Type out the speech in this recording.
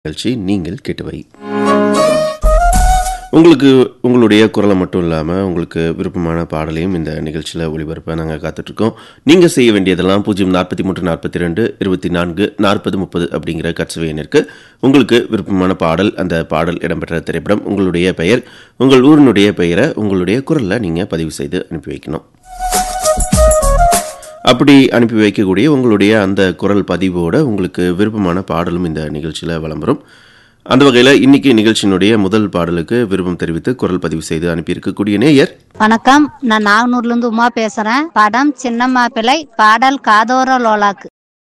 நிகழ்ச்சி நீங்கள் கேட்டவை உங்களுக்கு உங்களுடைய குரலை மட்டும் இல்லாமல் உங்களுக்கு விருப்பமான பாடலையும் இந்த நிகழ்ச்சியில் ஒளிபரப்ப நாங்கள் காத்துட்ருக்கோம் நீங்கள் செய்ய வேண்டியதெல்லாம் பூஜ்ஜியம் நாற்பத்தி மூன்று நாற்பத்தி ரெண்டு இருபத்தி நான்கு நாற்பது முப்பது அப்படிங்கிற கட்சவை எண்ணிற்கு உங்களுக்கு விருப்பமான பாடல் அந்த பாடல் இடம்பெற்ற திரைப்படம் உங்களுடைய பெயர் உங்கள் ஊரினுடைய பெயரை உங்களுடைய குரலில் நீங்கள் பதிவு செய்து அனுப்பி வைக்கணும் அப்படி அனுப்பி வைக்கக்கூடிய உங்களுடைய அந்த குரல் பதிவோட உங்களுக்கு விருப்பமான பாடலும் இந்த நிகழ்ச்சியில் விளம்பரம் அந்த வகையில் இன்னைக்கு நிகழ்ச்சியினுடைய முதல் பாடலுக்கு விருப்பம் தெரிவித்து குரல் பதிவு செய்து அனுப்பியிருக்கக்கூடிய நேயர் வணக்கம் நான் நாகனூர்ல இருந்து உமா பேசுறேன் படம் சின்ன மாப்பிள்ளை பாடல் காதோர லோலாக்கு